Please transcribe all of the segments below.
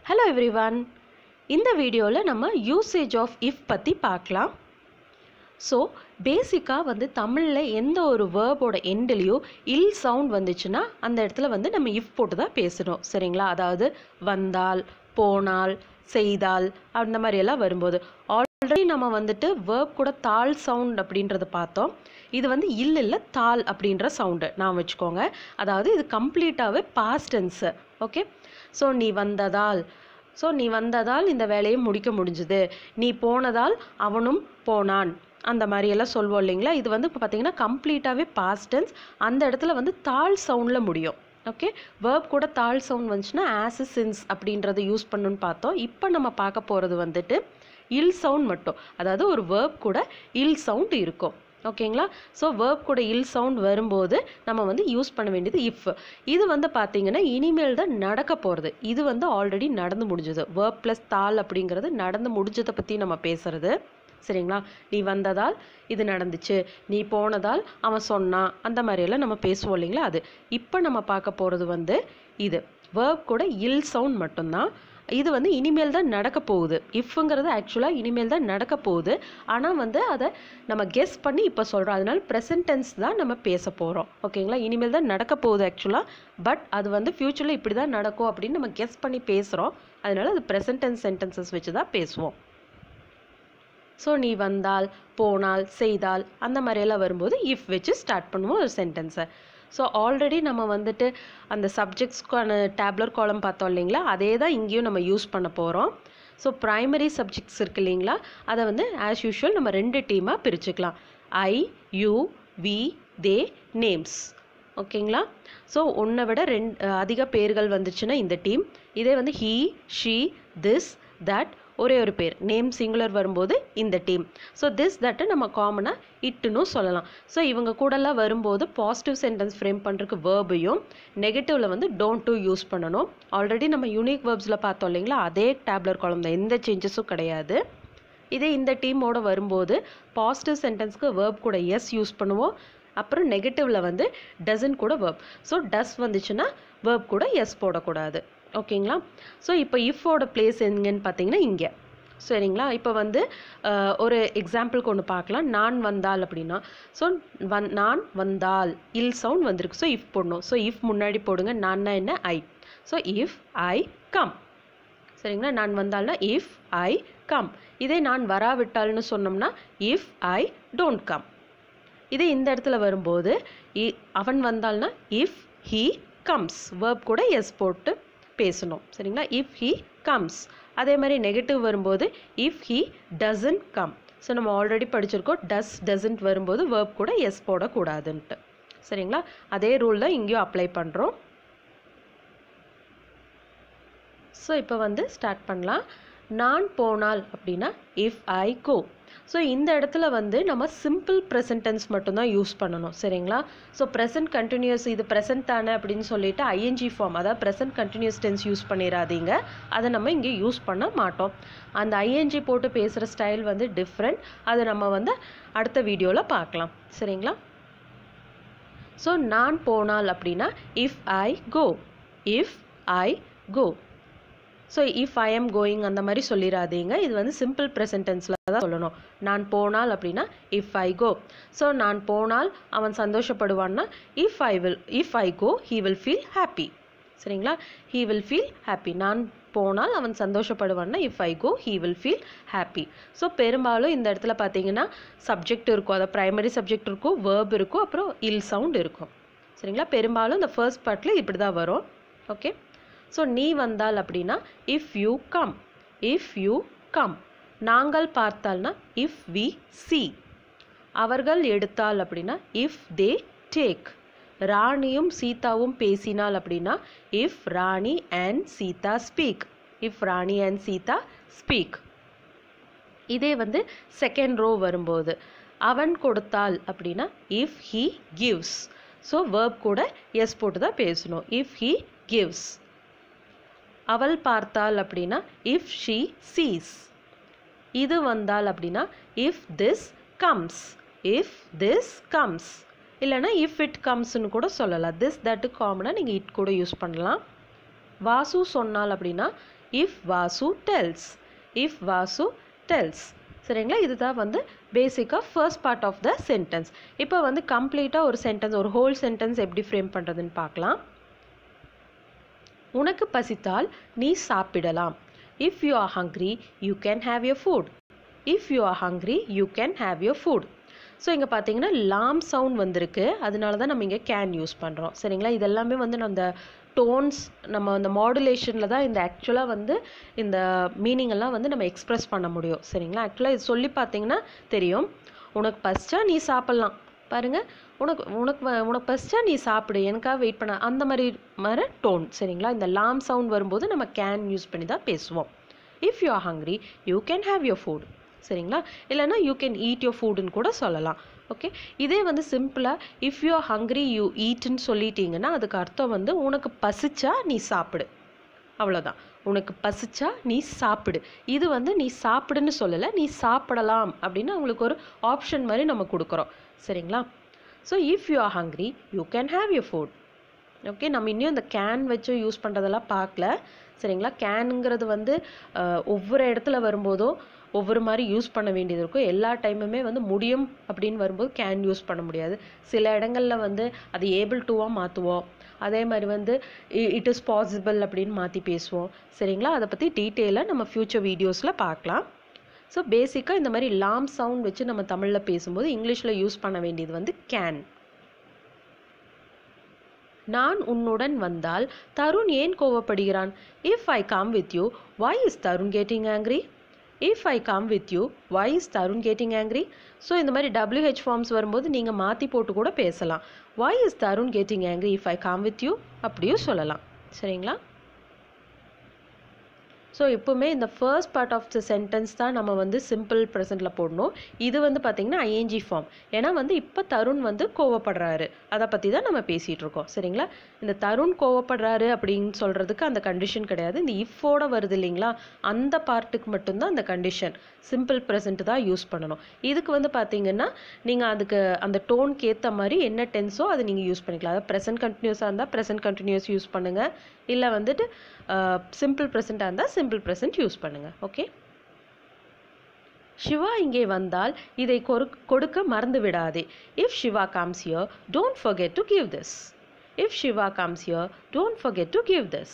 Hello everyone இந்த வீடியோவில் நம்ம யூசேஜ் ஆஃப் இஃப் பற்றி பார்க்கலாம் ஸோ பேசிக்காக வந்து தமிழில் எந்த ஒரு வேர்போட எண்ட்லேயோ இல் சவுண்ட் வந்துச்சுன்னா அந்த இடத்துல வந்து நம்ம இஃப் போட்டு தான் பேசணும் சரிங்களா அதாவது வந்தால் போனால் செய்தால் அந்த மாதிரி எல்லாம் வரும்போது ஆல்ரெடி நம்ம வந்துட்டு வேர்ப் கூட தாள் சவுண்ட் அப்படின்றத பார்த்தோம் இது வந்து இல் இல்லை தாள் அப்படின்ற சவுண்டு நான் வச்சுக்கோங்க அதாவது இது கம்ப்ளீட்டாகவே பாஸ்ட் டென்ஸு ஓகே ஸோ நீ வந்ததால் ஸோ நீ வந்ததால் இந்த வேலையை முடிக்க முடிஞ்சுது நீ போனதால் அவனும் போனான் அந்த மாதிரி எல்லாம் சொல்வோம் இல்லைங்களா இது வந்து இப்போ பார்த்தீங்கன்னா கம்ப்ளீட்டாகவே பாஸ்ட் டென்ஸ் அந்த இடத்துல வந்து தாள் சவுண்டில் முடியும் ஓகே வேர்ப் கூட தாள் சவுண்ட் வந்துச்சுன்னா ஆஸ் சின்ஸ் அப்படின்றத யூஸ் பண்ணணும்னு பார்த்தோம் இப்போ நம்ம பார்க்க போகிறது வந்துட்டு இல் சவுண்ட் மட்டும் அதாவது ஒரு வேர்ப் கூட இல் சவுண்ட் இருக்கும் ஓகேங்களா ஸோ வேர்ப் கூட இல் சவுண்ட் வரும்போது நம்ம வந்து யூஸ் பண்ண வேண்டியது இஃப் இது வந்து பார்த்தீங்கன்னா இனிமேல் தான் நடக்க போகிறது இது வந்து ஆல்ரெடி நடந்து முடிஞ்சது வேர்ப் ப்ளஸ் தாள் அப்படிங்கிறது நடந்து முடிஞ்சதை பற்றி நம்ம பேசுறது சரிங்களா நீ வந்ததால் இது நடந்துச்சு நீ போனதால் அவன் சொன்னான் அந்த மாதிரியெல்லாம் நம்ம பேசுவோம் இல்லைங்களா அது இப்போ நம்ம பார்க்க போகிறது வந்து இது வேர்ப் கூட இல் சவுண்ட் மட்டும்தான் இது வந்து இனிமேல் தான் நடக்க போகுது இஃப்ங்கிறது ஆக்சுவலாக இனிமேல் தான் நடக்க போகுது ஆனால் வந்து அதை நம்ம கெஸ் பண்ணி இப்போ சொல்கிறோம் அதனால ப்ரெசன்ட் டென்ஸ் தான் நம்ம பேச போகிறோம் ஓகேங்களா இனிமேல் தான் நடக்க போகுது ஆக்சுவலாக பட் அது வந்து ஃப்யூச்சரில் இப்படி தான் நடக்கும் அப்படின்னு நம்ம கெஸ் பண்ணி பேசுகிறோம் அதனால அது ப்ரெசன்ட் டென்ஸ் சென்டென்சஸ் வச்சு தான் பேசுவோம் ஸோ நீ வந்தால் போனால் செய்தால் அந்த மாதிரியெல்லாம் வரும்போது இஃப் வச்சு ஸ்டார்ட் பண்ணுவோம் ஒரு சென்டென்ஸை ஸோ ஆல்ரெடி நம்ம வந்துட்டு அந்த சப்ஜெக்ட்ஸ்க்கான டேப்லர் காலம் பார்த்தோம் இல்லைங்களா அதே தான் இங்கேயும் நம்ம யூஸ் பண்ண போகிறோம் ஸோ ப்ரைமரி சப்ஜெக்ட்ஸ் இருக்கு இல்லைங்களா அதை வந்து ஆஸ் யூஷுவல் நம்ம ரெண்டு டீமாக பிரிச்சுக்கலாம் I you we they names ஓகேங்களா ஸோ ஒன்றை விட ரெண்டு அதிக பேர்கள் வந்துச்சுன்னா இந்த டீம் இதே வந்து ஹீ ஷீ திஸ் தட் ஒரே ஒரு பேர் நேம் சிங்குலர் வரும்போது இந்த டீம் ஸோ திஸ் தட்டு நம்ம காமனாக இட்டுன்னு சொல்லலாம் ஸோ இவங்க கூடலாம் வரும்போது பாசிட்டிவ் சென்டென்ஸ் ஃப்ரேம் பண்ணுறதுக்கு வேர்பையும் நெகட்டிவில் வந்து டோன்ட் டு யூஸ் பண்ணணும் ஆல்ரெடி நம்ம யூனிக் வேர்ப்ஸில் பார்த்தோம் இல்லைங்களா அதே டேப்லர் காலம் தான் எந்த சேஞ்சஸும் கிடையாது இதே இந்த டீமோட வரும்போது பாசிட்டிவ் சென்டென்ஸ்க்கு வேர்ப் கூட எஸ் யூஸ் பண்ணுவோம் அப்புறம் நெகட்டிவில் வந்து டசன் கூட வேர்ப் ஸோ டஸ் வந்துச்சுன்னா வேர்ப் கூட எஸ் போடக்கூடாது ஓகேங்களா ஸோ இப்போ இஃபோட பிளேஸ் எங்கன்னு பார்த்தீங்கன்னா இங்கே சரிங்களா இப்போ வந்து ஒரு எக்ஸாம்பிளுக்கு ஒன்று பார்க்கலாம் நான் வந்தால் அப்படின்னா ஸோ வந் நான் வந்தால் இல் சவுண்ட் வந்திருக்கு ஸோ இஃப் போடணும் ஸோ இஃப் முன்னாடி போடுங்க நான்னா என்ன I so if I come சரிங்களா நான் வந்தால்னா இஃப் ஐ கம் இதே நான் வராவிட்டால்னு சொன்னோம்னா இஃப் ஐ டோன்ட் கம் இதே இந்த இடத்துல வரும்போது அவன் வந்தால்னா இஃப் ஹீ கம்ஸ் வேர்ப் கூட எஸ் போட்டு பேசணும் சரிங்களா இஃப் ஹீ கம்ஸ் அதே மாதிரி நெகட்டிவ் வரும்போது if he doesn't come so நம்ம ஆல்ரெடி படிச்சிருக்கோம் டஸ் டசன்ட் வரும்போது வேர்ப் கூட எஸ் போடக்கூடாதுன்ட்டு சரிங்களா அதே ரூல் தான் இங்கேயும் அப்ளை பண்ணுறோம் ஸோ இப்போ வந்து ஸ்டார்ட் பண்ணலாம் நான் போனால் அப்படின்னா இஃப் ஐ கோ ஸோ இந்த இடத்துல வந்து நம்ம சிம்பிள் ப்ரெசன்ட் டென்ஸ் மட்டும்தான் யூஸ் பண்ணணும் சரிங்களா ஸோ ப்ரெசன்ட் கண்டினியூஸ் இது ப்ரெசன்ட் தானே அப்படின்னு சொல்லிட்டு ஐஎன்ஜி ஃபார்ம் அதாவது ப்ரெசன்ட் கண்டினியூஸ் டென்ஸ் யூஸ் பண்ணிடாதீங்க அதை நம்ம இங்கே யூஸ் பண்ண மாட்டோம் அந்த ஐஎன்ஜி போட்டு பேசுகிற ஸ்டைல் வந்து டிஃப்ரெண்ட் அதை நம்ம வந்து அடுத்த வீடியோவில் பார்க்கலாம் சரிங்களா ஸோ நான் போனால் அப்படின்னா if I go if I go so if I am going அந்த மாதிரி சொல்லிடாதீங்க இது வந்து சிம்பிள் ப்ரெசன்டென்ஸில் தான் சொல்லணும் நான் போனால் அப்படின்னா இஃப் ஐ கோ ஸோ நான் போனால் அவன் சந்தோஷப்படுவான்னா if I will if I go he will feel happy சரிங்களா ஹீ வில் ஃபீல் ஹாப்பி நான் போனால் அவன் சந்தோஷப்படுவான்னா if I go he will feel happy so பெரும்பாலும் இந்த இடத்துல பார்த்தீங்கன்னா சப்ஜெக்ட் இருக்கும் அதாவது ப்ரைமரி சப்ஜெக்ட் இருக்கும் வேர்ப் இருக்கும் அப்புறம் இல் சவுண்ட் இருக்கும் சரிங்களா பெரும்பாலும் இந்த ஃபர்ஸ்ட் பார்ட்டில் இப்படி தான் வரும் ஓகே ஸோ நீ வந்தால் அப்படின்னா if you come if you come நாங்கள் பார்த்தால்னா இஃப் வி சி அவர்கள் எடுத்தால் அப்படின்னா இஃப் தே டேக் ராணியும் சீதாவும் பேசினால் அப்படின்னா if Rani and Sita speak if Rani and Sita speak இதே வந்து செகண்ட் ரோ வரும்போது அவன் கொடுத்தால் அப்படின்னா if he gives so verb கூட எஸ் போட்டு தான் பேசணும் இஃப் ஹீ கிவ்ஸ் அவள் பார்த்தால் அப்படின்னா இஃப் ஷீ சீஸ் இது வந்தால் அப்படின்னா if this comes if this comes இல்லைனா இஃப் இட் கம்ஸ்னு கூட சொல்லலாம் திஸ் தட்டு காமனாக நீங்கள் இட் கூட யூஸ் பண்ணலாம் வாசு சொன்னால் அப்படின்னா if Vasu tells if Vasu tells சரிங்களா இதுதான் வந்து பேசிக்காக first part of the sentence இப்போ வந்து கம்ப்ளீட்டாக ஒரு சென்டென்ஸ் ஒரு ஹோல் சென்டென்ஸ் எப்படி ஃப்ரேம் பண்ணுறதுன்னு பார்க்கலாம் உனக்கு பசித்தால் நீ சாப்பிடலாம் if you are hungry you can have your food if you are hungry you can have your food so இங்கே பார்த்தீங்கன்னா லாம் சவுண்ட் வந்திருக்கு அதனால தான் நம்ம இங்கே கேன் யூஸ் பண்ணுறோம் சரிங்களா இதெல்லாமே வந்து நம்ம அந்த டோன்ஸ் நம்ம அந்த மாடுலேஷனில் தான் இந்த ஆக்சுவலாக வந்து இந்த மீனிங் எல்லாம் வந்து நம்ம எக்ஸ்ப்ரெஸ் பண்ண முடியும் சரிங்களா ஆக்சுவலாக இது சொல்லி பார்த்தீங்கன்னா தெரியும் உனக்கு பசிச்சா நீ சாப்பிட்லாம் பாருங்க உனக்கு உனக்கு வ- உனக்கு பசிச்சா நீ சாப்பிடு எனக்காக வெயிட் பண்ண அந்த மாதிரி மாதிரி டோன் சரிங்களா இந்த லாம் சவுண்ட் வரும்போது நம்ம கேன் யூஸ் பண்ணி தான் பேசுவோம் if you are hungry you can have your food சரிங்களா இல்லைன்னா யூ கேன் ஈட் யோர் ஃபுட்னு கூட சொல்லலாம் ஓகே இதே வந்து சிம்பிளாக if you are hungry you ஈட்னு சொல்லிட்டீங்கன்னா அதுக்கு அர்த்தம் வந்து உனக்கு பசிச்சா நீ சாப்பிடு அவ்வளோதான் உனக்கு பசிச்சா நீ சாப்பிடு இது வந்து நீ சாப்பிடுன்னு சொல்லலை நீ சாப்பிடலாம் அப்படின்னு அவங்களுக்கு ஒரு ஆப்ஷன் மாதிரி நம்ம கொடுக்குறோம் சரிங்களா so if you are hungry you can have your food okay நம்ம இன்னும் இந்த கேன் வச்சு யூஸ் பண்ணுறதெல்லாம் பார்க்கல சரிங்களா கேனுங்கிறது வந்து அஹ், ஒவ்வொரு இடத்துல வரும்போதோ ஒவ்வொரு மாதிரி யூஸ் பண்ண வேண்டியது இருக்கும் எல்லா டைமுமே வந்து முடியும் அப்படின்னு வரும்போது கேன் யூஸ் பண்ண முடியாது சில இடங்களில் வந்து அது ஏபிள் டுவாக மாற்றுவோம் அதே மாதிரி வந்து இட் இஸ் பாசிபிள் அப்படின்னு மாற்றி பேசுவோம் சரிங்களா அதை பற்றி டீட்டெயிலாக நம்ம ஃப்யூச்சர் வீடியோஸில் பார்க்கலாம் ஸோ பேசிக்காக இந்த மாதிரி லாம் சவுண்ட் வச்சு நம்ம தமிழில் பேசும்போது இங்கிலீஷில் யூஸ் பண்ண வேண்டியது வந்து கேன் நான் உன்னுடன் வந்தால் தருண் ஏன் கோவப்படுகிறான் if I come with you why is Tarun getting angry if I come with you why is Tarun getting angry so இந்த மாதிரி WH ஃபார்ம்ஸ் வரும்போது நீங்கள் மாற்றி போட்டு கூட பேசலாம் why is Tarun getting angry if I come with you அப்படியும் சொல்லலாம் சரிங்களா ஸோ எப்பவுமே இந்த first part of the sentence தான் நம்ம வந்து சிம்பிள் ப்ரெசென்ட்டில் போடணும் இது வந்து பார்த்திங்கன்னா ஐஎன்ஜி ஃபார்ம் ஏன்னா வந்து இப்போ தருண் வந்து கோவப்படுறாரு அதை பற்றி தான் நம்ம பேசிகிட்டு இருக்கோம் சரிங்களா இந்த தருண் கோவப்படுறாரு அப்படின்னு சொல்கிறதுக்கு அந்த கண்டிஷன் கிடையாது இந்த இஃப்போட வருது இல்லைங்களா அந்த பார்ட்டுக்கு மட்டும்தான் அந்த கண்டிஷன் சிம்பிள் ப்ரெசென்ட் தான் யூஸ் பண்ணணும் இதுக்கு வந்து பார்த்தீங்கன்னா நீங்கள் அதுக்கு அந்த டோனுக்கு ஏற்ற மாதிரி என்ன டென்ஸோ அதை நீங்கள் யூஸ் பண்ணிக்கலாம் அதாவது ப்ரெசென்ட் கண்டினியூஸாக இருந்தால் ப்ரெசென்ட் கண்டினியூஸ் யூஸ் பண்ணுங்கள் இல்லை வந்துட்டு சிம்பிள் ப்ரெசென்ட்டாக இருந்தால் சிம்பிள் ப்ரெசென்ட் யூஸ் பண்ணுங்கள் ஓகே சிவா இங்கே வந்தால் இதை கொரு- கொடுக்க மறந்து விடாதே if Siva comes here don't forget to give this if Siva comes here don't forget to give this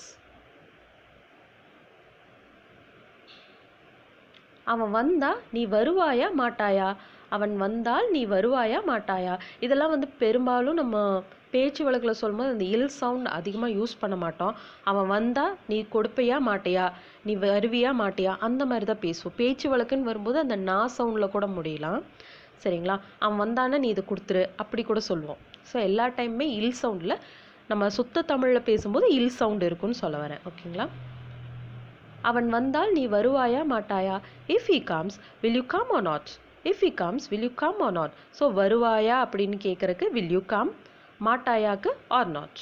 அவன் வந்தா நீ வருவாயா மாட்டாயா அவன் வந்தால் நீ வருவாயா மாட்டாயா இதெல்லாம் வந்து பெரும்பாலும் நம்ம பேச்சு வழக்கில் சொல்லும்போது அந்த இல் சவுண்ட் அதிகமாக யூஸ் பண்ண மாட்டோம் அவன் வந்தா நீ கொடுப்பையா மாட்டியா நீ வருவியா மாட்டியா அந்த மாதிரி தான் பேசுவோம் பேச்சு வழக்குன்னு வரும்போது அந்த நா சவுண்டில் கூட முடியலாம் சரிங்களா அவன் வந்தானா நீ இதை கொடுத்துரு அப்படி கூட சொல்லுவோம் ஸோ எல்லா டைமுமே இல் சவுண்டில் நம்ம சுத்த தமிழில் பேசும்போது இல் சவுண்ட் இருக்குன்னு சொல்ல வரேன் ஓகேங்களா அவன் வந்தால் நீ வருவாயா மாட்டாயா if he comes will you come or not if he comes will you come or not so வருவாயா அப்படின்னு கேட்குறக்கு will you come மாட்டாயாக்கு or not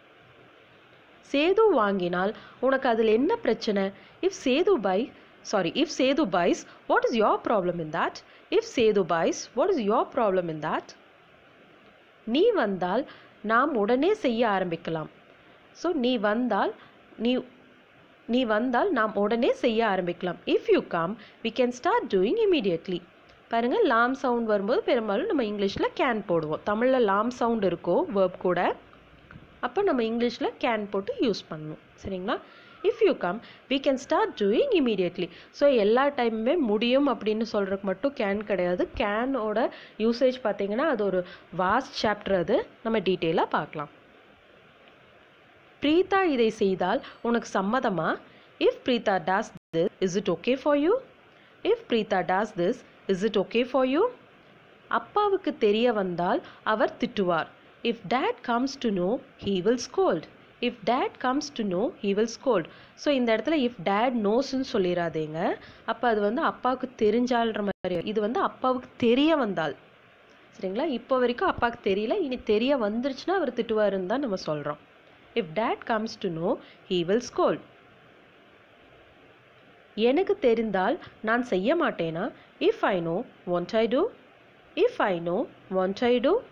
Setu வாங்கினால் உனக்கு அதில் என்ன பிரச்சனை if Sethu buy sorry if Sethu buys what is your problem in that if Sethu buys what is your problem in that நீ வந்தால் நாம் உடனே செய்ய ஆரம்பிக்கலாம் ஸோ நீ வந்தால் நீ நீ வந்தால் நாம் உடனே செய்ய ஆரம்பிக்கலாம் if you come we can start doing immediately பாருங்க லாம் சவுண்ட் வரும்போது பெரும்பாலும் நம்ம இங்கிலீஷில் கேன் போடுவோம் தமிழில் லாம் சவுண்ட் இருக்கும் வேர்ப் கூட அப்போ நம்ம இங்கிலீஷில் கேன் போட்டு யூஸ் பண்ணணும் சரிங்களா if you come we can start doing immediately so எல்லா டைமுமே முடியும் அப்படின்னு சொல்கிறதுக்கு மட்டும் கேன் கிடையாது கேனோட யூசேஜ் பார்த்தீங்கன்னா அது ஒரு வாஸ்ட் சாப்டர் அது நம்ம டீட்டெயிலாக பார்க்கலாம் பிரீதா இதை செய்தால் உனக்கு சம்மதமா if Preetha does this is it okay for you if Preetha does this is it okay for you அப்பாவுக்கு தெரிய வந்தால் அவர் திட்டுவார் if dad comes to know he will scold if dad comes to know he will scold so இந்த இடத்துல if date நோஸ்ன்னு சொல்லிடாதீங்க அப்போ அது வந்து அப்பாவுக்கு தெரிஞ்சால்ன்ற மாதிரி இது வந்து அப்பாவுக்கு தெரிய வந்தால் சரிங்களா இப்போ வரைக்கும் அப்பாவுக்கு தெரியல இனி தெரிய வந்துருச்சுன்னா அவர் திட்டுவாருன்னு தான் நம்ம சொல்கிறோம் if dad comes to know he will scold எனக்கு தெரிந்தால் நான் செய்ய மாட்டேனா if I know won't I do if I know won't I do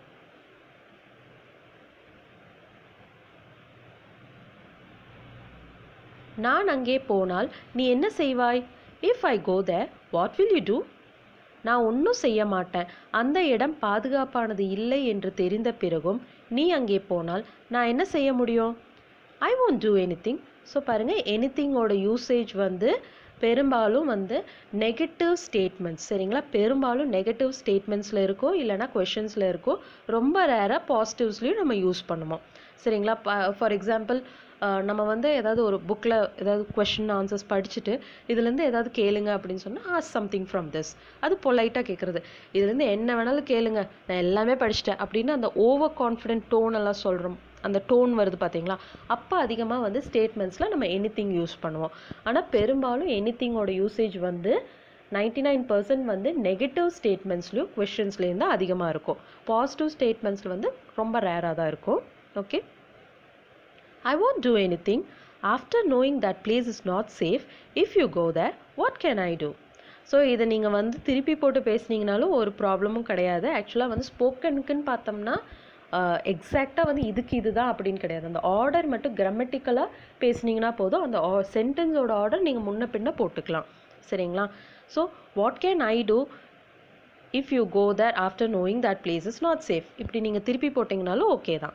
நான் அங்கே போனால் நீ என்ன செய்வாய் if I go there what will you do நான் ஒன்றும் செய்ய மாட்டேன் அந்த இடம் பாதுகாப்பானது இல்லை என்று தெரிந்த பிறகும் நீ அங்கே போனால் நான் என்ன செய்ய முடியும் ஐ won't do anything ஸோ பாருங்கள் எனிதிங்கோட யூசேஜ் வந்து பெரும்பாலும் வந்து நெகட்டிவ் ஸ்டேட்மெண்ட்ஸ் சரிங்களா பெரும்பாலும் நெகட்டிவ் ஸ்டேட்மெண்ட்ஸில் இருக்கோ இல்லைனா கொஷின்ஸில் இருக்கோ ரொம்ப ரேராக பாசிட்டிவ்ஸ்லையும் நம்ம யூஸ் பண்ணுவோம் சரிங்களா ஃபார் எக்ஸாம்பிள் நம்ம வந்து ஏதாவது ஒரு புக்கில் ஏதாவது கொஷின் ஆன்சர்ஸ் படிச்சுட்டு இதுலேருந்து ஏதாவது கேளுங்க அப்படின்னு சொன்னால் ஆஸ் சம்திங் ஃப்ரம் திஸ் அது பொலைட்டாக கேட்குறது இதுலேருந்து என்ன வேணாலும் கேளுங்க நான் எல்லாமே படிச்சிட்டேன் அப்படின்னு அந்த ஓவர் கான்ஃபிடென்ட் டோன் எல்லாம் சொல்கிறோம் அந்த டோன் வருது பார்த்தீங்களா அப்போ அதிகமாக வந்து ஸ்டேட்மெண்ட்ஸில் நம்ம எனிதிங் யூஸ் பண்ணுவோம் ஆனால் பெரும்பாலும் எனிதிங்கோட யூசேஜ் வந்து நைன்டி நைன் பர்சன்ட் வந்து நெகட்டிவ் ஸ்டேட்மெண்ட்ஸ்லையும் கொஷின்ஸ்லேயும் தான் அதிகமாக இருக்கும் பாசிட்டிவ் ஸ்டேட்மெண்ட்ஸில் வந்து ரொம்ப ரேராக தான் இருக்கும் okay I won't do anything. After knowing that place is not safe, if you go there, what can I do? So இதை நீங்கள் வந்து திருப்பி போட்டு பேசுனீங்கனாலும் ஒரு ப்ராப்ளமும் கிடையாது ஆக்சுவலாக வந்து ஸ்போக்கனுக்குன்னு பார்த்தோம்னா எக்ஸாக்டாக வந்து இதுக்கு இதுதான் அப்படின்னு கிடையாது அந்த ஆர்டர் மட்டும் கிராமட்டிக்கலாக பேசுனீங்கன்னா போதும் அந்த சென்டென்ஸோட ஆர்டர் நீங்கள் முன்ன பின்ன போட்டுக்கலாம் சரிங்களா so what can I do if you go there after knowing that place is not safe இப்படி நீங்கள் திருப்பி போட்டிங்கனாலும் ஓகே தான்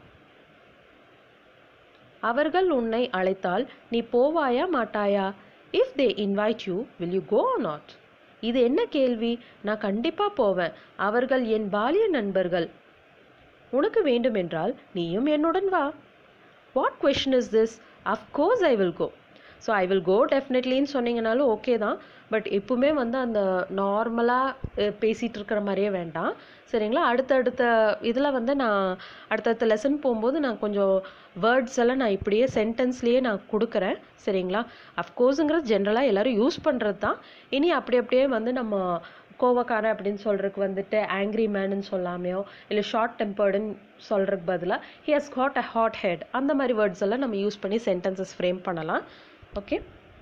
அவர்கள் உன்னை அழைத்தால் நீ போவாயா மாட்டாயா if they invite you will you go not இது என்ன கேள்வி நான் கண்டிப்பாக போவேன் அவர்கள் என் பாலிய நண்பர்கள் உனக்கு வேண்டுமென்றால் நீயும் என்னுடன் வா what question is this of course I will go so I will go டெஃபினெட்லின்னு சொன்னீங்கனாலும் ஓகே தான் பட் எப்பவுமே வந்து அந்த நார்மலாக பேசிகிட்டு இருக்கிற மாதிரியே வேண்டாம் சரிங்களா அடுத்தடுத்த இதில் வந்து நான் அடுத்தடுத்த லெசன் போகும்போது நான் கொஞ்சம் வேர்ட்ஸ் எல்லாம் நான் இப்படியே சென்டென்ஸ்லேயே நான் கொடுக்குறேன் சரிங்களா அஃப்கோர்ஸுங்கிறது ஜென்ரலாக எல்லோரும் யூஸ் பண்ணுறது தான் இனி அப்படி அப்படியே வந்து நம்ம கோவக்காரன் அப்படின்னு சொல்கிறதுக்கு வந்துட்டு ஆங்க்ரி மேனுன்னு சொல்லாமையோ இல்லை ஷார்ட் டெம்பர்டுன்னு சொல்கிறதுக்கு பதிலாக he has got a hot head அந்த மாதிரி வேர்ட்ஸ் எல்லாம் நம்ம யூஸ் பண்ணி சென்டென்சஸ் ஃப்ரேம் பண்ணலாம் okay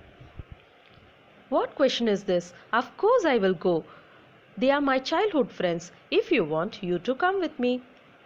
what question is this of course I will go they are my childhood friends if you want you to come with me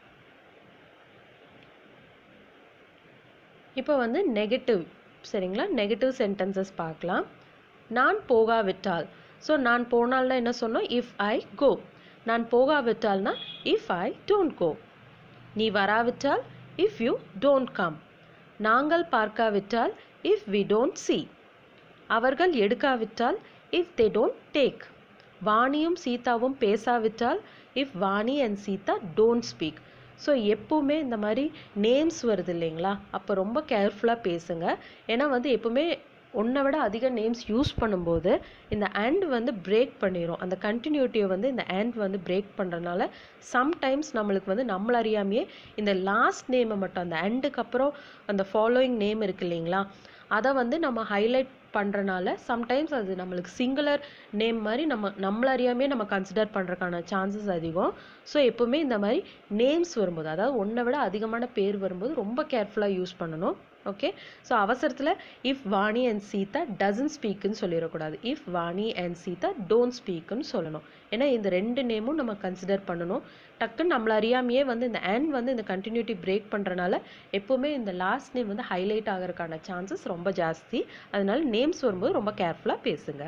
இப்போ வந்து negative சரிங்களா negative sentences பார்க்கலாம் நான் போகாவிட்டால் ஸோ நான் போனால்னா என்ன சொன்னோம் இஃப் ஐ கோ நான் போகாவிட்டால்னா இஃப் ஐ டோன்ட் கோ நீ வராவிட்டால் இஃப் யூ டோன்ட் கம் நாங்கள் பார்க்காவிட்டால் இஃப் வி டோன்ட் see அவர்கள் எடுக்காவிட்டால் இஃப் தே டோன்ட் டேக் வாணியும் சீதாவும் பேசாவிட்டால் if Vani and Sita don't speak so எப்பவுமே இந்த மாதிரி நேம்ஸ் வருது இல்லைங்களா அப்போ ரொம்ப கேர்ஃபுல்லாக பேசுங்க ஏன்னா வந்து எப்பவுமே ஒன்றை விட அதிக நேம்ஸ் யூஸ் பண்ணும்போது இந்த அண்ட் வந்து பிரேக் பண்ணிடும் அந்த கண்டினியூட்டியை வந்து இந்த அண்ட் வந்து பிரேக் பண்ணுறதுனால சம்டைம்ஸ் நம்மளுக்கு வந்து நம்மள அறியாமையே இந்த லாஸ்ட் நேமை மட்டும் அந்த அண்டுக்கு அப்புறம் அந்த ஃபாலோயிங் நேம் இருக்கு இல்லைங்களா அதை வந்து நம்ம ஹைலைட் பண்ணுறனால சம்டைம்ஸ் அது நம்மளுக்கு சிங்குலர் நேம் மாதிரி நம்ம நம்மள அறியாமே நம்ம கன்சிடர் பண்ணுறதுக்கான சான்சஸ் அதிகம் ஸோ எப்போவுமே இந்த மாதிரி நேம்ஸ் வரும்போது அதாவது ஒன்றை விட அதிகமான பேர் வரும்போது ரொம்ப கேர்ஃபுல்லாக யூஸ் பண்ணணும் ஓகே ஸோ அவசரத்தில் if Vani and Sita doesn't ஸ்பீக்குன்னு சொல்லிடக்கூடாது if Vani and Sita don't ஸ்பீக்குன்னு சொல்லணும் ஏன்னா இந்த ரெண்டு நேமும் நம்ம கன்சிடர் பண்ணணும் டக்குன்னு நம்மள அறியாமையே வந்து இந்த அண்ட் வந்து இந்த கண்டினியூட்டி பிரேக் பண்ணுறனால எப்போவுமே இந்த லாஸ்ட் நேம் வந்து ஹைலைட் ஆகிறதுக்கான சான்சஸ் ரொம்ப ஜாஸ்தி அதனால நேம்ஸ் வரும்போது ரொம்ப கேர்ஃபுல்லாக பேசுங்க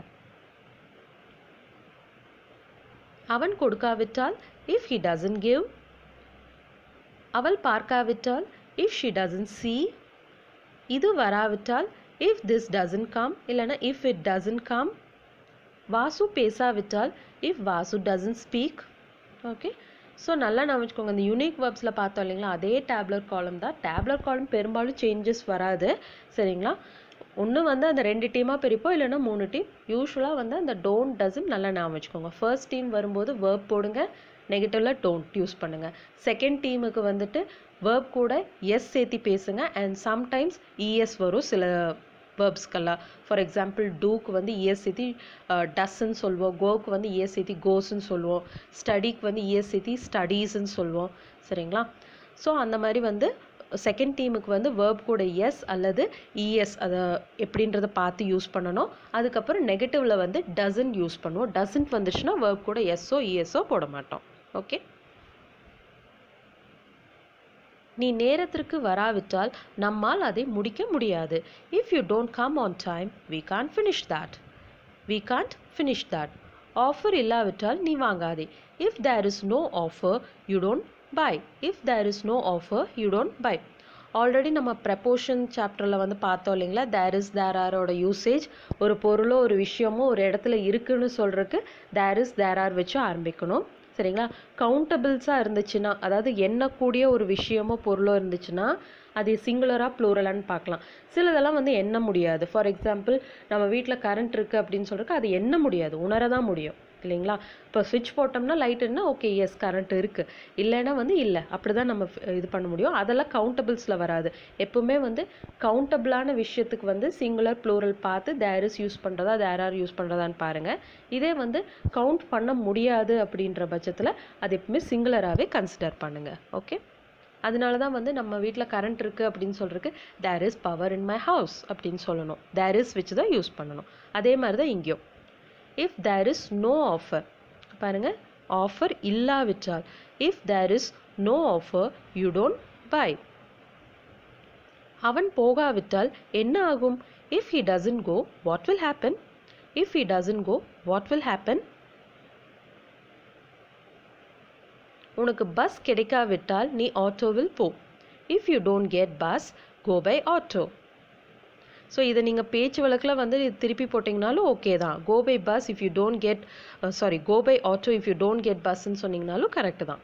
அவன் கொடுக்காவிட்டால் இஃப் ஹி டசன் கிவ் அவள் பார்க்காவிட்டால் இஃப் ஷி டசன் see இது வராவிட்டால் இஃப் திஸ் டசன் கம் இல்லைன்னா இஃப் இட் டசன் கம் வாசு பேசாவிட்டால் if Vasu doesn't speak okay so நல்லா நான் வச்சுக்கோங்க இந்த யூனிக் வேர்ப்ஸில் பார்த்தோம் இல்லைங்களா அதே டேப்லர் காலம் தான் டேப்லர் காலம் பெரும்பாலும் சேஞ்சஸ் வராது சரிங்களா ஒன்று வந்து அந்த ரெண்டு டீமாக பிரிப்போம் இல்லைன்னா மூணு டீம் யூஸ்வலாக வந்து அந்த டோன்ட் டசன் நல்லா ஞாபகம் வச்சுக்கோங்க ஃபர்ஸ்ட் டீம் வரும்போது வேர்ப் போடுங்க நெகட்டிவில் டோன்ட் யூஸ் பண்ணுங்கள் செகண்ட் டீமுக்கு வந்துட்டு வேர்ப் கூட எஸ் சேர்த்தி பேசுங்க அண்ட் சம்டைம்ஸ் இஎஸ் வரும் சில வேர்ப்ஸ்க்கெல்லாம் ஃபார் எக்ஸாம்பிள் டூக்கு வந்து இஎஸ் சேர்த்தி டஸ்ன்னு சொல்லுவோம் கோக்கு வந்து இஎஸ் சேர்த்தி கோஸ்ன்னு சொல்லுவோம் ஸ்டடிக்கு வந்து இஎஸ் சேர்த்தி ஸ்டடீஸ்ன்னு சொல்லுவோம் சரிங்களா ஸோ அந்த மாதிரி வந்து செகண்ட் டீமுக்கு வந்து வேர்ப் கூட எஸ் அல்லது இஎஸ் அதை எப்படின்றத பார்த்து யூஸ் பண்ணணும் அதுக்கப்புறம் நெகட்டிவில் வந்து டசன் யூஸ் பண்ணுவோம் டசன்ட் வந்துச்சுன்னா வேர்ப் கூட எஸ்ஸோ இஎஸ்ஸோ போட மாட்டோம் ஓகே நீ நேரத்திற்கு வராவிட்டால் நம்மால் அதை முடிக்க முடியாது if you don't come on time we can finish that we can't finish that offer இல்லாவிட்டால் நீ வாங்காதே if there is no offer you don't buy if there is no offer you don't buy already நம்ம preposition சாப்டரில் வந்து பார்த்தோம் இல்லைங்களா there is there ஆரோட usage ஒரு பொருளோ ஒரு விஷயமோ ஒரு இடத்துல இருக்குன்னு சொல்கிறதுக்கு தேர் இஸ் தேர் ஆர் வச்சு ஆரம்பிக்கணும் சரிங்களா கவுண்டபிள்ஸாக இருந்துச்சுன்னா அதாவது எண்ணக்கூடிய ஒரு விஷயமோ பொருளோ இருந்துச்சுன்னா அது சிங்குலராக ப்ளூரலான்னு பார்க்கலாம் சிலதெல்லாம் வந்து எண்ண முடியாது ஃபார் எக்ஸாம்பிள் நம்ம வீட்டில் கரண்ட் இருக்குது அப்படின்னு சொல்கிறதுக்கு அது எண்ண முடியாது உணர தான் முடியும் இல்லைங்களா இப்போ சுவிட்ச் போட்டோம்னா லைட்டுன்னா ஓகே எஸ் கரண்ட் இருக்குது இல்லைன்னா வந்து இல்லை அப்படி தான் நம்ம f- இது பண்ண முடியும் அதெல்லாம் கவுண்டபிள்ஸில் வராது எப்பவுமே வந்து கவுண்டபிளான விஷயத்துக்கு வந்து சிங்குலர் ப்ளூரல் பார்த்து தேர் இஸ் யூஸ் பண்ணுறதா தேர் ஆர் யூஸ் பண்ணுறதான்னு பாருங்கள் இதே வந்து கவுண்ட் பண்ண முடியாது அப்படின்ற பட்சத்தில் அது எப்பவுமே சிங்குலராகவே கன்சிடர் பண்ணுங்கள் ஓகே அதனால தான் வந்து நம்ம வீட்டில் கரண்ட் இருக்குது அப்படின்னு சொல்கிறதுக்கு there is power in my house அப்படின்னு சொல்லணும் தேர் இஸ் வச்சு தான் யூஸ் பண்ணணும் அதே மாதிரி தான் இங்கேயும் if there is no offer பாருங்க ஆஃபர் இல்லாவிட்டால் if there is no offer you don't buy அவன் போகாவிட்டால் என்ன ஆகும் if he doesn't go what will happen if he doesn't go what will happen உனக்கு பஸ் கிடைக்காவிட்டால் நீ ஆட்டோவில் போ if you don't get bus go by auto so இதை நீங்கள் பேச்சு வழக்கில் வந்து இது திருப்பி போட்டிங்கனாலும் ஓகே தான் go by bus if you don't get sorry go by auto if you don't get பஸ்ன்னு சொன்னீங்கனாலும் கரெக்டு தான்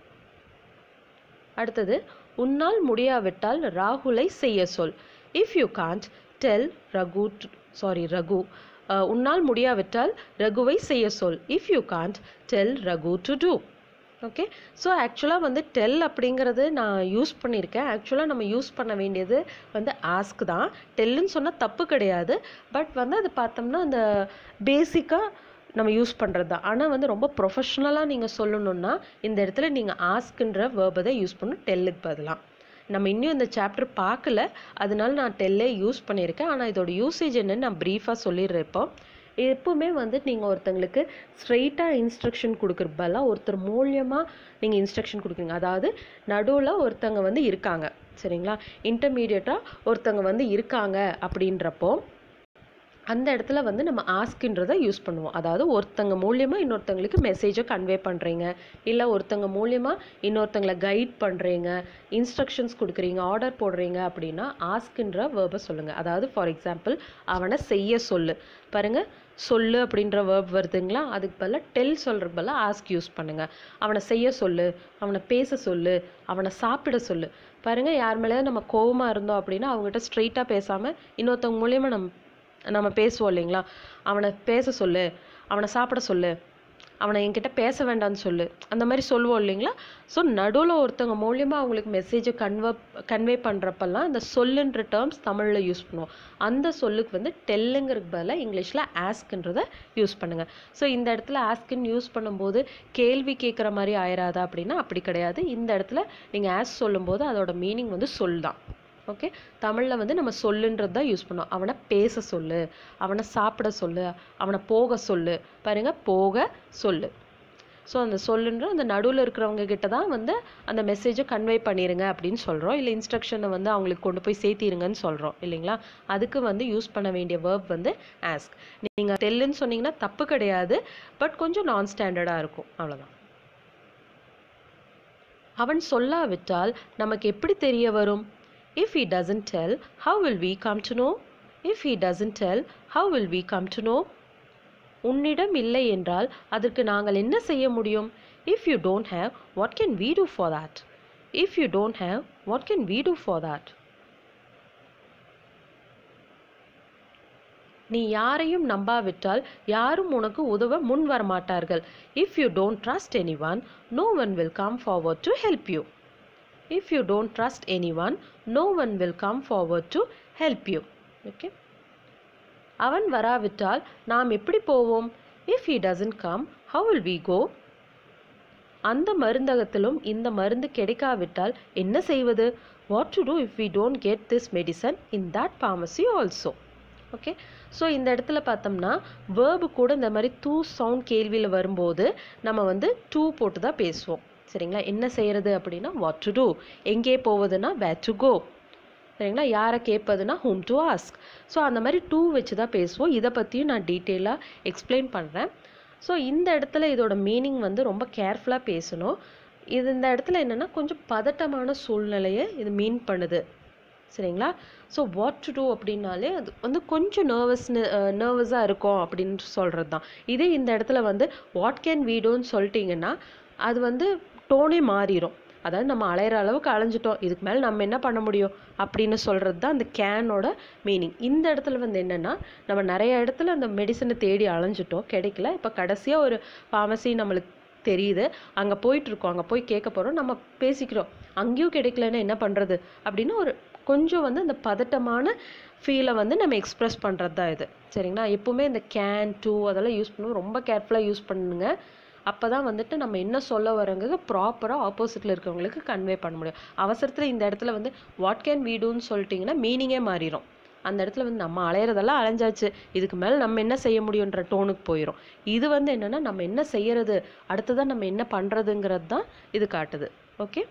அடுத்தது உன்னால் முடியாவிட்டால் ராகுலை செய்ய சொல் if you can't tell Raghu sorry Raghu ah, உன்னால் முடியாவிட்டால் ரகுவை செய்ய சொல் if you can't tell Raghu to do okay so ஆக்சுவலாக வந்து டெல் அப்படிங்கிறது நான் யூஸ் பண்ணியிருக்கேன் ஆக்சுவலாக நம்ம யூஸ் பண்ண வேண்டியது வந்து ஆஸ்க் தான் டெல்லுன்னு சொன்னால் தப்பு கிடையாது பட் வந்து அது பார்த்தோம்னா அந்த பேசிக்காக நம்ம யூஸ் பண்ணுறது தான் ஆனால் வந்து ரொம்ப ப்ரொஃபஷ்னலாக நீங்கள் சொல்லணுன்னா இந்த இடத்துல நீங்கள் ஆஸ்க்குன்ற வேர்பை தான் யூஸ் பண்ணணும் டெல்லுக்கு பதிலாக நம்ம இன்னும் இந்த சாப்டர் பார்க்கல அதனால நான் டெல்லே யூஸ் பண்ணியிருக்கேன் ஆனால் இதோட யூசேஜ் என்னன்னு நான் ப்ரீஃபாக சொல்லிடுறேன் இப்போ எப்பவுமே வந்து நீங்கள் ஒருத்தங்களுக்கு ஸ்ட்ரெயிட்டாக இன்ஸ்ட்ரக்ஷன் கொடுக்குற பதிலாக ஒருத்தர் மூலியமாக நீங்கள் இன்ஸ்ட்ரக்ஷன் கொடுக்குறீங்க அதாவது நடுவில் ஒருத்தங்க வந்து இருக்காங்க சரிங்களா இன்டர்மீடியட்டாக ஒருத்தங்க வந்து இருக்காங்க அப்படின்றப்போ அந்த இடத்துல வந்து நம்ம ஆஸ்கின்றதை யூஸ் பண்ணுவோம் அதாவது ஒருத்தங்க மூலியமா இன்னொருத்தங்களுக்கு மெசேஜை கன்வே பண்ணுறீங்க இல்லை ஒருத்தங்க மூலியமா இன்னொருத்தங்களை கைட் பண்ணுறீங்க இன்ஸ்ட்ரக்ஷன்ஸ் கொடுக்குறீங்க ஆர்டர் போடுறீங்க அப்படின்னா ஆஸ்கின்ற வேர்பை சொல்லுங்கள் அதாவது ஃபார் எக்ஸாம்பிள் அவனை செய்ய சொல்லு பாருங்க சொல்லு அப்படின்ற வேர்ப் வருதுங்களா அதுக்கு பதிலாக டெல் சொல்கிறதுக்கு பதிலாக ஆஸ்க் யூஸ் பண்ணுங்க அவனை செய்ய சொல்லு அவனை பேச சொல்லு அவனை சாப்பிட சொல்லு பாருங்க யார் மேலேயாவது நம்ம கோவமா இருந்தோம் அப்படின்னா அவங்ககிட்ட ஸ்ட்ரெயிட்டாக பேசாமல் இன்னொருத்தவங்க மூலியமா நம்ம நம்ம பேசுவோம் இல்லைங்களா அவனை பேச சொல்லு அவனை சாப்பிட சொல்லு அவனை என்கிட்ட பேச வேண்டாம்னு சொல்லு அந்த மாதிரி சொல்லுவோம் இல்லைங்களா ஸோ நடுவில் ஒருத்தவங்க மூலியமாக அவங்களுக்கு மெசேஜை கன்வ கன்வே பண்ணுறப்பெல்லாம் இந்த சொல்லுன்ற டேர்ம்ஸ் தமிழில் யூஸ் பண்ணுவோம் அந்த சொல்லுக்கு வந்து டெல்லுங்கிறதுக்கு பதிலாக இங்கிலீஷில் ஆஸ்க்ன்றதை யூஸ் பண்ணுங்கள் ஸோ இந்த இடத்துல ஆஸ்க்ன்னு யூஸ் பண்ணும்போது கேள்வி கேட்குற மாதிரி ஆயிராதா அப்படின்னா அப்படி கிடையாது இந்த இடத்துல நீங்கள் ஆஸ் சொல்லும்போது அதோட மீனிங் வந்து சொல் தான் ஓகே தமிழில் வந்து நம்ம சொல்லுன்றது தான் யூஸ் பண்ணோம் அவனை பேச சொல்லு அவனை சாப்பிட சொல்லு அவனை போக சொல்லு பாருங்க போக சொல்லு ஸோ அந்த சொல்லுன்ற அந்த நடுவில் இருக்கிறவங்க கிட்ட தான் வந்து அந்த மெசேஜை கன்வே பண்ணிடுங்க அப்படின்னு சொல்கிறோம் இல்லை இன்ஸ்ட்ரக்ஷனை வந்து அவங்களுக்கு கொண்டு போய் சேர்த்திருங்கன்னு சொல்கிறோம் இல்லைங்களா அதுக்கு வந்து யூஸ் பண்ண வேண்டிய வேர்ப் வந்து ஆஸ்க் நீங்கள் டெல்லுன்னு சொன்னீங்கன்னா தப்பு கிடையாது பட் கொஞ்சம் நான் ஸ்டாண்டர்டாக இருக்கும் அவ்வளோதான் அவன் சொல்லாவிட்டால் நமக்கு எப்படி தெரிய வரும் if he doesn't tell how will we come to know if he doesn't tell how will we come to know உன்னிடம் இல்லை என்றால் அதற்கு நாங்கள் என்ன செய்ய முடியும் if you don't have what can we do for that if you don't have what can we do for that நீ யாரையும் நம்பாவிட்டால் யாரும் உனக்கு உதவ முன் வரமாட்டார்கள் if you don't trust anyone no one will come forward to help you if you don't trust anyone no one will come forward to help you okay அவன் வராவிட்டால் நாம் எப்படி போவோம் if he doesn't come how will we go அந்த மருந்தகத்திலும் இந்த மருந்து கிடைக்காவிட்டால் என்ன செய்வது what to do if we don't get this medicine in that pharmacy also okay so இந்த இடத்துல பார்த்தோம்னா வேர்பு கூட இந்த மாதிரி டூ சவுண்ட் கேள்வியில் வரும்போது நம்ம வந்து டூ போட்டு தான் பேசுவோம் சரிங்களா என்ன செய்கிறது அப்படின்னா வாட் டு டூ எங்கே போவதுன்னா வேர் டு கோ சரிங்களா யாரை கேட்பதுன்னா ஹூம் டு ஆஸ்க் ஸோ அந்த மாதிரி டூ வச்சு தான் பேசுவோம் இதை பற்றியும் நான் டீட்டெயிலாக எக்ஸ்பிளைன் பண்ணுறேன் ஸோ இந்த இடத்துல இதோட மீனிங் வந்து ரொம்ப கேர்ஃபுல்லாக பேசணும் இது இந்த இடத்துல என்னென்னா கொஞ்சம் பதட்டமான சூழ்நிலையை இது மீன் பண்ணுது சரிங்களா ஸோ வாட் டு டூ அப்படின்னாலே அது வந்து கொஞ்சம் நர்வஸ் நர்வஸாக இருக்கும் அப்படின்னு சொல்கிறது தான் இதே இந்த இடத்துல வந்து வாட் கேன் வீடோன்னு சொல்லிட்டீங்கன்னா அது வந்து டோனே மாறிடும் அதாவது நம்ம அலையிற அளவுக்கு அலைஞ்சிட்டோம் இதுக்கு மேலே நம்ம என்ன பண்ண முடியும் அப்படின்னு சொல்கிறது தான் அந்த கேனோட மீனிங் இந்த இடத்துல வந்து என்னென்னா நம்ம நிறைய இடத்துல அந்த மெடிசனை தேடி அலைஞ்சிட்டோம் கிடைக்கல இப்போ கடைசியாக ஒரு ஃபார்மசி நம்மளுக்கு தெரியுது அங்கே போயிட்டுருக்கோம் அங்கே போய் கேட்க போகிறோம் நம்ம பேசிக்கிறோம் அங்கேயும் கிடைக்கலன்னா என்ன பண்ணுறது அப்படின்னு ஒரு கொஞ்சம் வந்து அந்த பதட்டமான ஃபீலை வந்து நம்ம எக்ஸ்ப்ரெஸ் பண்ணுறது தான் இது சரிங்களா எப்போவுமே இந்த கேன் டூ அதெல்லாம் யூஸ் பண்ணுவோம் ரொம்ப கேர்ஃபுல்லாக யூஸ் பண்ணுங்க அப்போ தான் வந்துட்டு நம்ம என்ன சொல்ல வரோங்கிறது ப்ராப்பராக ஆப்போசிட்டில் இருக்கவங்களுக்கு கன்வே பண்ண முடியும் அவசரத்தில் இந்த இடத்துல வந்து வாட் கேன் வீடுன்னு சொல்லிட்டிங்கன்னா மீனிங்கே மாறிடும் அந்த இடத்துல வந்து நம்ம அலையிறதெல்லாம் அலைஞ்சாச்சு இதுக்கு மேலே நம்ம என்ன செய்ய முடியுன்ற டோனுக்கு போயிடும் இது வந்து என்னென்னா நம்ம என்ன செய்யறது அடுத்ததான் நம்ம என்ன பண்ணுறதுங்கிறது தான் இது காட்டுது ஓகே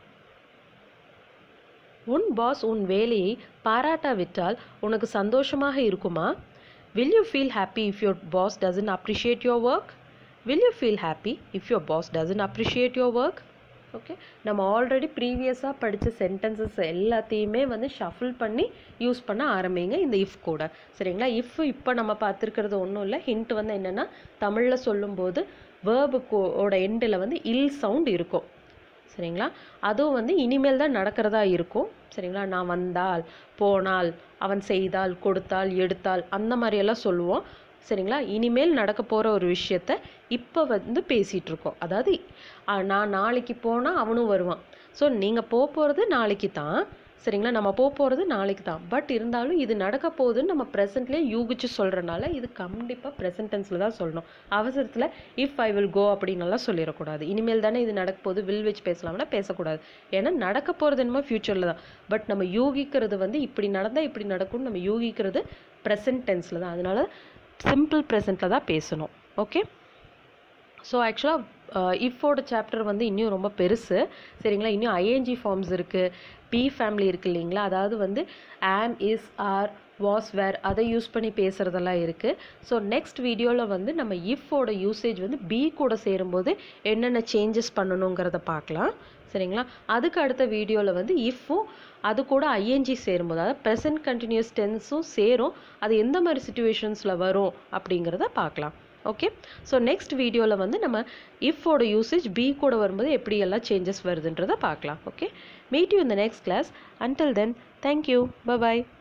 உன் பாஸ் உன் வேலையை பாராட்டாவிட்டால் உனக்கு சந்தோஷமாக இருக்குமா will you feel happy if your boss doesn't appreciate your work will you feel happy if your boss doesn't appreciate your work okay நம்ம ஆல்ரெடி ப்ரீவியஸாக படித்த சென்டென்சஸ் எல்லாத்தையுமே வந்து ஷஃபிள் பண்ணி யூஸ் பண்ண ஆரம்பிங்க இந்த இஃப் கூட சரிங்களா இஃப் இப்போ நம்ம பார்த்துருக்கிறது ஒன்றும் இல்லை ஹிண்ட் வந்து என்னென்னா தமிழில் சொல்லும்போது வேர்புக்கோட எண்டில் வந்து இல் சவுண்ட் இருக்கும் சரிங்களா அதுவும் வந்து இனிமேல் தான் நடக்கிறதா இருக்கும் சரிங்களா நான் வந்தால் போனால் அவன் செய்தால் கொடுத்தால் எடுத்தால் அந்த மாதிரியெல்லாம் சொல்லுவோம் சரிங்களா இனிமேல் நடக்க போகிற ஒரு விஷயத்த இப்போ வந்து பேசிகிட்டு இருக்கோம் அதாவது நான் நாளைக்கு போனால் அவனும் வருவான் ஸோ நீங்கள் போக போகிறது நாளைக்கு தான் சரிங்களா நம்ம போக போகிறது நாளைக்கு தான் பட் இருந்தாலும் இது நடக்க போகுதுன்னு நம்ம ப்ரெசென்ட்லேயே யூகிச்சு சொல்கிறனால இது கண்டிப்பாக ப்ரெசன்ட் டென்ஸில் தான் சொல்லணும் அவசரத்தில் இஃப் ஐ வில் கோ அப்படின்னலாம் சொல்லிடக்கூடாது இனிமேல் தானே இது நடக்க போகுது வில் வச்சு பேசலாம்னா பேசக்கூடாது ஏன்னா நடக்க போகிறது என்னமோ ஃப்யூச்சரில் தான் பட் நம்ம யூகிக்கிறது வந்து இப்படி நடந்தால் இப்படி நடக்கும்னு நம்ம யூகிக்கிறது ப்ரெசன்ட் டென்ஸில் தான் அதனால சிம்பிள் ப்ரெசண்ட்டில் தான் பேசணும் ஓகே ஸோ ஆக்சுவலாக இஃபோட சாப்டர் வந்து இன்னும் ரொம்ப பெருசு சரிங்களா இன்னும் ஐஎன்ஜி ஃபார்ம்ஸ் இருக்குது பி ஃபேமிலி இருக்குது இல்லைங்களா அதாவது வந்து ஆம் இஸ் ஆர் வாஸ் வேர் அதை யூஸ் பண்ணி பேசுகிறதெல்லாம் இருக்குது ஸோ நெக்ஸ்ட் வீடியோவில் வந்து நம்ம இஃபோட யூசேஜ் வந்து பி கூட சேரும்போது என்னென்ன சேஞ்சஸ் பண்ணணுங்கிறத பார்க்கலாம் சரிங்களா அதுக்கு அடுத்த வீடியோவில் வந்து இஃப்பும் அது கூட ஐஎன்ஜி சேரும்போது அதாவது ப்ரெசன்ட் கண்டினியூஸ் டென்ஸும் சேரும் அது எந்த மாதிரி சுச்சுவேஷன்ஸில் வரும் அப்படிங்கிறத பார்க்கலாம் ஓகே ஸோ நெக்ஸ்ட் வீடியோவில் வந்து நம்ம இஃபோட யூசேஜ் பி கூட வரும்போது எப்படி எல்லாம் சேஞ்சஸ் வருதுன்றதை பார்க்கலாம் ஓகே மீட் யூ இந்த next class until then thank you bye bye